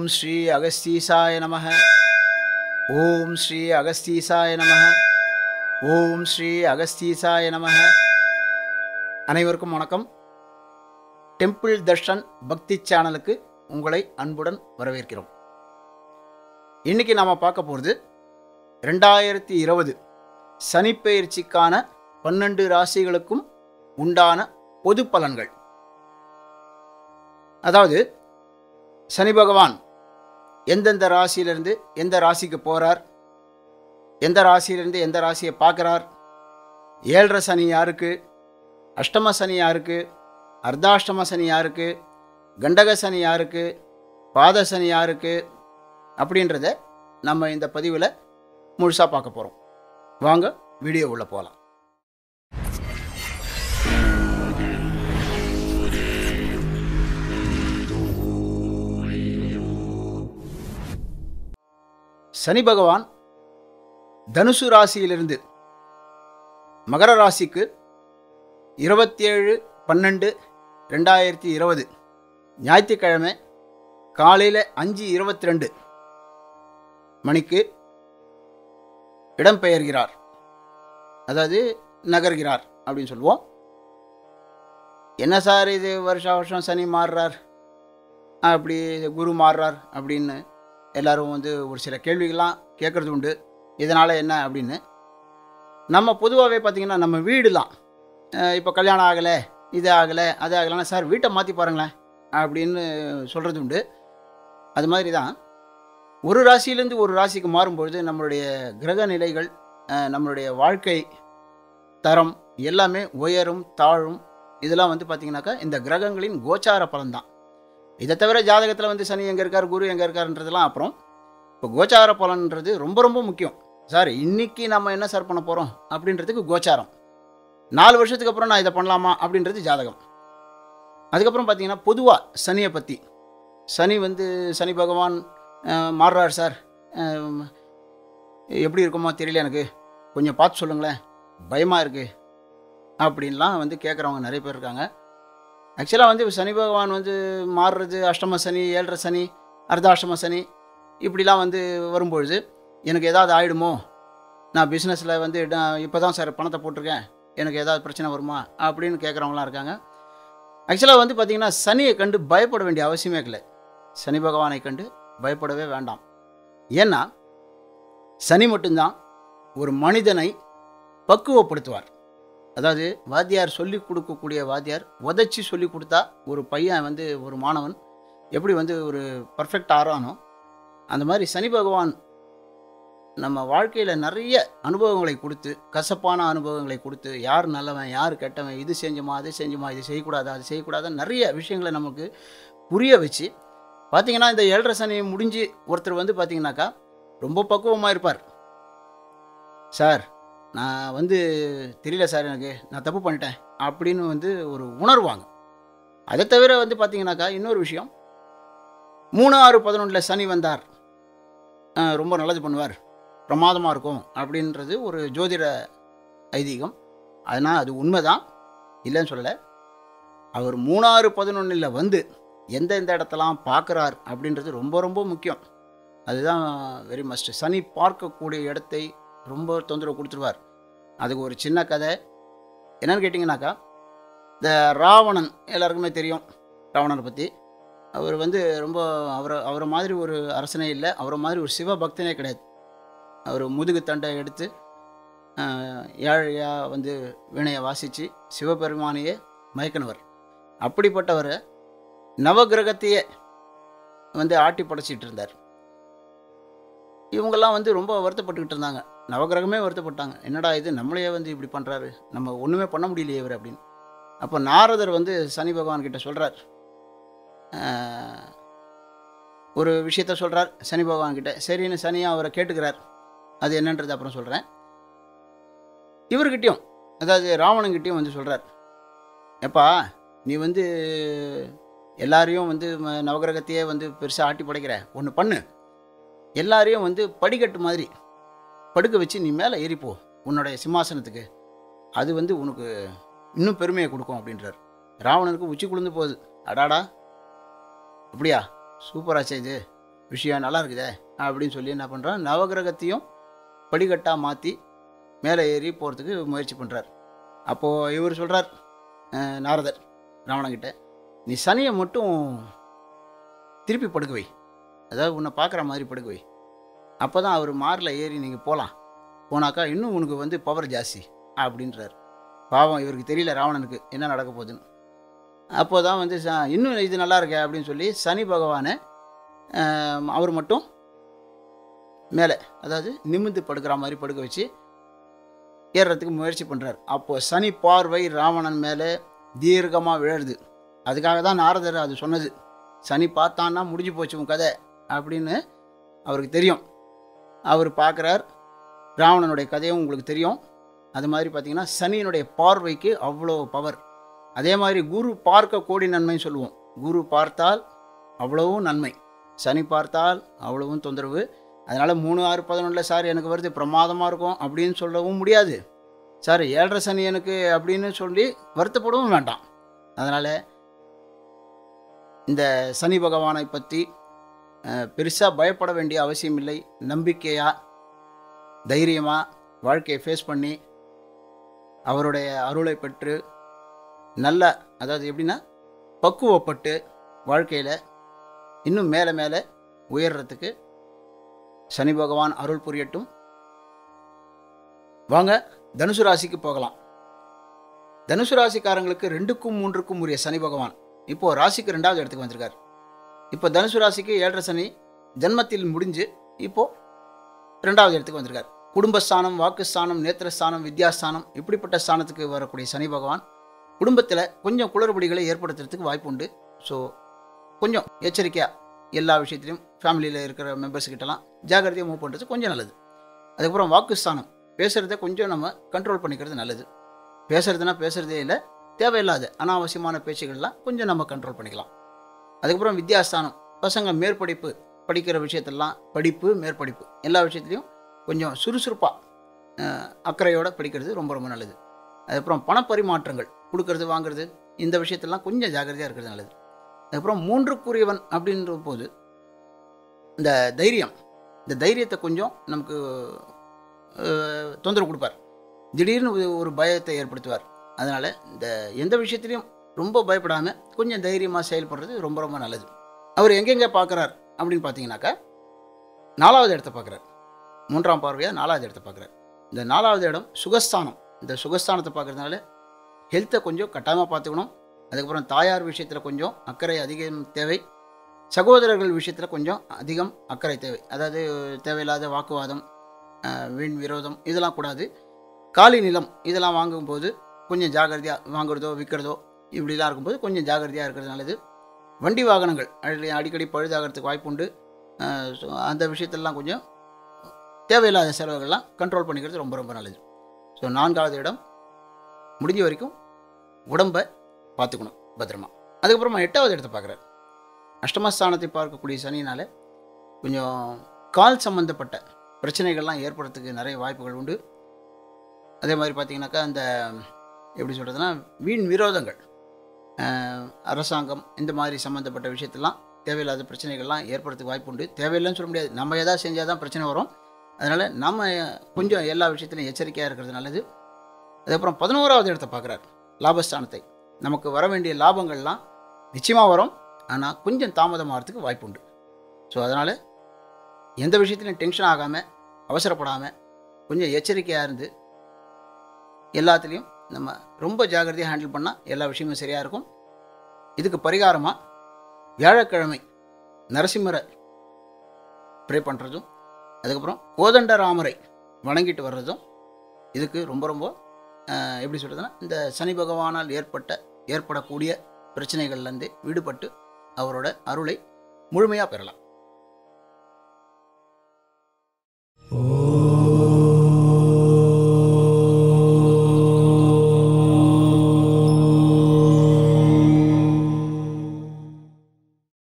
ஓம் ஸ்ரீ அகஸ்தீசாய நமக ஓம் ஸ்ரீ அகஸ்தீசாய நமக ஓம் ஸ்ரீ அகஸ்தீசாய நமக அனைவருக்கும் வணக்கம் டெம்பிள் தர்ஷன் பக்தி சேனலுக்கு உங்களை அன்புடன் வரவேற்கிறோம் இன்னைக்கு நாம் பார்க்க போகிறது ரெண்டாயிரத்தி இருபது சனிப்பெயர்ச்சிக்கான பன்னெண்டு ராசிகளுக்கும் உண்டான பொது பலன்கள் அதாவது சனி பகவான் எந்தெந்த ராசியிலிருந்து எந்த ராசிக்கு போகிறார் எந்த ராசியிலிருந்து எந்த ராசியை பார்க்குறார் ஏழரை சனி யாருக்கு அஷ்டம சனி யாருக்கு அர்த்தாஷ்டம சனி யாருக்கு கண்டக சனி யாருக்கு பாத சனி யாருக்கு அப்படின்றத நம்ம இந்த பதிவில் முழுசாக பார்க்க போகிறோம் வாங்க வீடியோ உள்ள போகலாம் சனி பகவான் தனுசு ராசியிலிருந்து மகர ராசிக்கு இருபத்தேழு பன்னெண்டு ரெண்டாயிரத்தி இருபது ஞாயிற்றுக்கிழமை காலையில் அஞ்சு இருபத்தி ரெண்டு மணிக்கு இடம்பெயர்கிறார் அதாவது நகர்கிறார் அப்படின்னு சொல்லுவோம் என்ன சார் இது வருஷா வருஷம் சனி மாறுறார் அப்படி குரு மாறுறார் அப்படின்னு எல்லாரும் வந்து ஒரு சில கேள்விகள்லாம் கேட்குறது உண்டு இதனால் என்ன அப்படின்னு நம்ம பொதுவாகவே பார்த்திங்கன்னா நம்ம வீடுலாம் இப்போ கல்யாணம் ஆகலை இது ஆகலை அது ஆகலைன்னா சார் வீட்டை மாற்றி பாருங்களேன் அப்படின்னு சொல்கிறது உண்டு அது மாதிரி தான் ஒரு ராசியிலேருந்து ஒரு ராசிக்கு மாறும்பொழுது நம்மளுடைய கிரக நிலைகள் அஹ், நம்மளுடைய வாழ்க்கை தரம் எல்லாமே உயரும் தாழும் இதெல்லாம் வந்து பார்த்திங்கனாக்கா இந்த கிரகங்களின் கோச்சார பலன்தான் இதை தவிர ஜாதகத்தில் வந்து சனி எங்கே இருக்கார் குரு எங்கே இருக்காருன்றதெல்லாம் அப்புறம் இப்போ கோச்சார பலன்ன்றது ரொம்ப ரொம்ப முக்கியம் சார் இன்னைக்கு நம்ம என்ன சார் பண்ண போகிறோம் அப்படின்றதுக்கு கோச்சாரம் நாலு வருஷத்துக்கு அப்புறம் நான் இதை பண்ணலாமா அப்படின்றது ஜாதகம் அதுக்கப்புறம் பார்த்தீங்கன்னா பொதுவாக சனியை பற்றி சனி வந்து சனி பகவான் அஹ், மாறுறார் சார் அஹ், எப்படி இருக்குமோ தெரியல எனக்கு கொஞ்சம் பார்த்து சொல்லுங்களேன் பயமாக இருக்குது அப்படின்லாம் வந்து கேட்குறவங்க நிறைய பேர் இருக்காங்க ஆக்சுவலாக வந்து சனி பகவான் வந்து மாறுறது அஷ்டம சனி ஏழரை சனி அர்த்தாஷ்டம சனி இப்படிலாம் வந்து வரும்பொழுது எனக்கு ஏதாவது ஆயிடுமோ நான் பிஸ்னஸில் வந்து இப்போ தான் சார் பணத்தை போட்டிருக்கேன் எனக்கு ஏதாவது பிரச்சனை வருமா அப்படின்னு கேட்குறவங்களாம் இருக்காங்க ஆக்சுவலாக வந்து பார்த்திங்கன்னா சனியை கண்டு பயப்பட வேண்டிய அவசியமே இல்லை சனி பகவானை கண்டு பயப்படவே வேண்டாம் ஏன்னா சனி மட்டும்தான் ஒரு மனிதனை பக்குவப்படுத்துவார் அதாவது வாத்தியார் சொல்லி கொடுக்கக்கூடிய வாத்தியார் உதச்சி சொல்லி கொடுத்தா ஒரு பையன் வந்து ஒரு மாணவன் எப்படி வந்து ஒரு பர்ஃபெக்ட் ஆறானோ அந்த மாதிரி சனி பகவான் நம்ம வாழ்க்கையில் நிறைய அனுபவங்களை கொடுத்து கசப்பான அனுபவங்களை கொடுத்து யார் நல்லவன் யார் கெட்டவன் இது செஞ்சுமா அது செஞ்சுமா இது செய்யக்கூடாது அது செய்யக்கூடாது நிறைய விஷயங்களை நமக்கு புரிய வச்சு பார்த்தீங்கன்னா இந்த ஏழரை சனி முடிஞ்சு ஒருத்தர் வந்து பார்த்தீங்கன்னாக்கா ரொம்ப பக்குவமாக இருப்பார் சார் நான் வந்து தெரியல சார் எனக்கு நான் தப்பு பண்ணிட்டேன் அப்படின்னு வந்து ஒரு உணர்வாங்க அதை தவிர வந்து பார்த்தீங்கன்னாக்கா இன்னொரு விஷயம் மூணு ஆறு பதினொன்றில் சனி வந்தார் அஹ், ரொம்ப நல்லது பண்ணுவார் பிரமாதமாக இருக்கும் அப்படின்றது ஒரு ஜோதிட ஐதீகம் அதனால் அது உண்மைதான் இல்லைன்னு சொல்லலை அவர் மூணாறு பதினொன்றில் வந்து எந்தெந்த இடத்தெல்லாம் பார்க்குறார் அப்படின்றது ரொம்ப ரொம்ப முக்கியம் அதுதான் வெரி மஸ்ட் சனி பார்க்கக்கூடிய இடத்தை ரொம்ப தொந்தரவு கொடுத்துருவார் அதுக்கு ஒரு சின்ன கதை என்னன்னு கேட்டிங்கனாக்கா இந்த ராவணன் எல்லாருக்குமே தெரியும் ராவணனை பற்றி அவர் வந்து ரொம்ப அவரை அவரை மாதிரி ஒரு அரசனே இல்லை அவரை மாதிரி ஒரு சிவபக்தனே கிடையாது அவர் முதுகு தண்டை எடுத்து ஆஹ், ஏழையாக வந்து வீணையை வாசித்து சிவபெருமானையே மயக்கினவர் அப்படிப்பட்டவர் நவகிரகத்தையே வந்து ஆட்டி படைச்சிட்டு இருந்தார் இவங்கெல்லாம் வந்து ரொம்ப வருத்தப்பட்டுக்கிட்டு இருந்தாங்க நவகிரகமே வருத்தப்பட்டாங்க என்னடா இது நம்மளையே வந்து இப்படி பண்ணுறாரு நம்ம ஒன்றுமே பண்ண முடியலையே இவர் அப்படின்னு அப்போ நாரதர் வந்து சனி பகவான் கிட்ட சொல்கிறார் ஒரு விஷயத்த சொல்கிறார் சனி பகவான் கிட்ட சரின்னு சனியாக அவரை கேட்டுக்கிறார் அது என்னன்றது அப்புறம் சொல்கிறேன் இவர்கிட்டயும் அதாவது ராவணங்கிட்டையும் வந்து சொல்கிறார் எப்பா நீ வந்து எல்லாரையும் வந்து ம- நவகிரகத்தையே வந்து பெருசாக ஆட்டி படைக்கிற ஒன்று பண்ணு எல்லாரையும் வந்து படிக்கட்டு மாதிரி படுக்க வச்சு நீ மேலே ஏறிப்போ உன்னுடைய சிம்மாசனத்துக்கு அது வந்து உனக்கு இன்னும் பெருமையை கொடுக்கும் அப்படின்றார் ராவணனுக்கு உச்சி குளிர்ந்து போகுது அடாடா அப்படியா சூப்பராச்சே இது விஷயம் நல்லா இருக்குதே அப்படின்னு சொல்லி என்ன பண்ணுறான் நவகிரகத்தையும் படிக்கட்டாக மாற்றி மேலே ஏறி போகிறதுக்கு முயற்சி பண்ணுறார் அப்போது இவர் சொல்கிறார் நாரதர் ராவணங்கிட்ட நீ சனியை மட்டும் திருப்பி படுக்க வை அதாவது உன்னை பார்க்குற மாதிரி படுக்க வை அப்போ தான் அவர் மாரில் ஏறி நீங்கள் போகலாம் போனாக்கா இன்னும் உனக்கு வந்து பவர் ஜாஸ்தி அப்படின்றார் பாவம் இவருக்கு தெரியல ராவணனுக்கு என்ன நடக்க போகுதுன்னு அப்போ தான் வந்து ச- இன்னும் இது நல்லா இருக்கே அப்படின்னு சொல்லி சனி பகவானை ஆம், அவர் மட்டும் மேலே அதாவது நிமிந்து படுக்கிற மாதிரி படுக்க வச்சு ஏறுறதுக்கு முயற்சி பண்ணுறார் அப்போது சனி பார்வை ராவணன் மேலே தீர்க்கமாக விழருது அதுக்காக தான் நாரதர் அது சொன்னது சனி பார்த்தான்னா முடிஞ்சு போச்சு உன் கதை அப்படின்னு அவருக்கு தெரியும் அவர் பார்க்குறார் ராவணனுடைய கதையும் உங்களுக்கு தெரியும் அது மாதிரி பார்த்தீங்கன்னா சனியினுடைய பார்வைக்கு அவ்வளோ பவர் அதே மாதிரி குரு பார்க்க கோடி நன்மைன்னு சொல்லுவோம் குரு பார்த்தால் அவ்வளவும் நன்மை சனி பார்த்தால் அவ்வளவும் தொந்தரவு அதனால் மூணு ஆறு பதினொன்றில் சார் எனக்கு வருது பிரமாதமாக இருக்கும் அப்படின்னு சொல்லவும் முடியாது சார் ஏழரை சனி எனக்கு அப்படின்னு சொல்லி வருத்தப்படவும் வேண்டாம் அதனால் இந்த சனி பகவானை பற்றி பெருசாக பயப்பட வேண்டிய அவசியம் இல்லை நம்பிக்கையாக தைரியமாக வாழ்க்கையை ஃபேஸ் பண்ணி அவருடைய அருளை பெற்று நல்ல அதாவது எப்படின்னா பக்குவப்பட்டு வாழ்க்கையில் இன்னும் மேலே மேலே உயர்றதுக்கு சனி பகவான் அருள் புரியட்டும் வாங்க தனுசு ராசிக்கு போகலாம் தனுசு ராசிக்காரங்களுக்கு ரெண்டுக்கும் மூன்றுக்கும் உரிய சனி பகவான் இப்போ ராசிக்கு ரெண்டாவது இடத்துக்கு வந்திருக்கார் இப்போ தனுசு ராசிக்கு ஏழரை சனி ஜன்மத்தில் முடிஞ்சு இப்போ ரெண்டாவது இடத்துக்கு வந்திருக்கார் குடும்பஸ்தானம் வாக்குஸ்தானம் நேத்திரஸ்தானம் வித்யாஸ்தானம் இப்படிப்பட்ட ஸ்தானத்துக்கு வரக்கூடிய சனி பகவான் குடும்பத்தில் கொஞ்சம் குளறுபடிகளை ஏற்படுத்துறதுக்கு வாய்ப்பு உண்டு ஸோ கொஞ்சம் எச்சரிக்கையாக எல்லா விஷயத்துலையும் ஃபேமிலியில் இருக்கிற மெம்பர்ஸ் கிட்டலாம் ஜாகிரதையாக மூவ் பண்ணுறது கொஞ்சம் நல்லது அதுக்கப்புறம் வாக்குஸ்தானம் பேசுகிறத கொஞ்சம் நம்ம கண்ட்ரோல் பண்ணிக்கிறது நல்லது பேசுறதுனா பேசுகிறதே இல்லை தேவையில்லாத அனாவசியமான பேச்சுகள்லாம் கொஞ்சம் நம்ம கண்ட்ரோல் பண்ணிக்கலாம் அதுக்கப்புறம் வித்யாஸ்தானம் பசங்க மேற்படிப்பு படிக்கிற விஷயத்தெல்லாம் படிப்பு மேற்படிப்பு எல்லா விஷயத்துலையும் கொஞ்சம் சுறுசுறுப்பாக அக்கறையோடு படிக்கிறது ரொம்ப ரொம்ப நல்லது அதுக்கப்புறம் பணப்பரிமாற்றங்கள் கொடுக்கறது வாங்குறது இந்த விஷயத்தெல்லாம் கொஞ்சம் ஜாக்கிரதையாக இருக்கிறது நல்லது அதுக்கப்புறம் மூன்றுக்குரியவன் அப்படின்ற போது இந்த தைரியம் இந்த தைரியத்தை கொஞ்சம் நமக்கு அஹ், தொந்தரவு கொடுப்பார் திடீர்னு ஒரு- ஒரு பயத்தை ஏற்படுத்துவார் அதனால் இந்த எந்த விஷயத்துலையும் ரொம்ப பயப்படாமல் கொஞ்சம் தைரியமாக செயல்படுறது ரொம்ப ரொம்ப நல்லது அவர் எங்கெங்கே பார்க்குறார் அப்படின்னு பார்த்தீங்கன்னாக்கா நாலாவது இடத்த பார்க்குறார் மூன்றாம் பார்வையாக நாலாவது இடத்த பார்க்குறார் இந்த நாலாவது இடம் சுகஸ்தானம் இந்த சுகஸ்தானத்தை பார்க்குறதுனால ஹெல்த்தை கொஞ்சம் கட்டாயமாக பார்த்துக்கணும் அதுக்கப்புறம் தாயார் விஷயத்தில் கொஞ்சம் அக்கறை அதிகம் தேவை சகோதரர்கள் விஷயத்தில் கொஞ்சம் அதிகம் அக்கறை தேவை அதாவது தேவையில்லாத வாக்குவாதம் அஹ், வீண் விரோதம் இதெல்லாம் கூடாது காலி நிலம் இதெல்லாம் வாங்கும்போது கொஞ்சம் ஜாகிரதையாக வாங்குறதோ விற்கிறதோ இப்படிலாம் இருக்கும்போது கொஞ்சம் ஜாகிரதையாக இருக்கிறது நல்லது வண்டி வாகனங்கள் அடி- அடிக்கடி பழுதாகிறதுக்கு வாய்ப்பு உண்டு அஹ், so அந்த விஷயத்தெல்லாம் கொஞ்சம் தேவையில்லாத செலவுகள்லாம் கண்ட்ரோல் பண்ணிக்கிறது ரொம்ப ரொம்ப நல்லது ஸோ நான்காவது இடம் முடிஞ்ச வரைக்கும் உடம்பை பார்த்துக்கணும் பத்திரமா அதுக்கப்புறமா எட்டாவது இடத்தை பார்க்குறாரு அஷ்டமஸ்தானத்தை பார்க்கக்கூடிய சனியினால கொஞ்சம் கால் சம்பந்தப்பட்ட பிரச்சனைகள்லாம் ஏற்படுறதுக்கு நிறைய வாய்ப்புகள் உண்டு அதே மாதிரி பார்த்தீங்கன்னாக்கா அந்த எப்படி சொல்கிறதுனா வீண் விரோதங்கள் அஹ், அரசாங்கம் இந்த மாதிரி சம்மந்தப்பட்ட விஷயத்தெல்லாம் தேவையில்லாத பிரச்சனைகள்லாம் ஏற்படுறதுக்கு வாய்ப்பு உண்டு தேவையில்லைன்னு சொல்ல முடியாது நம்ம எதாவது செஞ்சால் தான் பிரச்சனை வரும் அதனால் நம்ம கொஞ்சம் எல்லா விஷயத்துலையும் எச்சரிக்கையாக இருக்கிறது நல்லது அதுக்கப்புறம் பதினோராவது இடத்தை பார்க்குறாரு லாபஸ்தானத்தை நமக்கு வர வேண்டிய லாபங்கள்லாம் நிச்சயமாக வரும் ஆனால் கொஞ்சம் தாமதமாகறதுக்கு வாய்ப்பு உண்டு ஸோ அதனால் எந்த விஷயத்துலையும் டென்ஷன் ஆகாமல் அவசரப்படாமல் கொஞ்சம் எச்சரிக்கையாக இருந்து எல்லாத்துலேயும் நம்ம ரொம்ப ஜாக்கிரதையாக ஹேண்டில் பண்ணால் எல்லா விஷயமும் சரியாக இருக்கும் இதுக்கு பரிகாரமாக வியாழக்கிழமை நரசிம்மரை ப்ரே பண்ணுறதும் அதுக்கப்புறம் கோதண்ட ராமரை வணங்கிட்டு வர்றதும் இதுக்கு ரொம்ப ரொம்ப அஹ், எப்படி சொல்கிறதுனா இந்த சனி பகவானால் ஏற்பட்ட ஏற்படக்கூடிய பிரச்சனைகள்லேருந்து விடுபட்டு அவரோட அருளை முழுமையாக பெறலாம்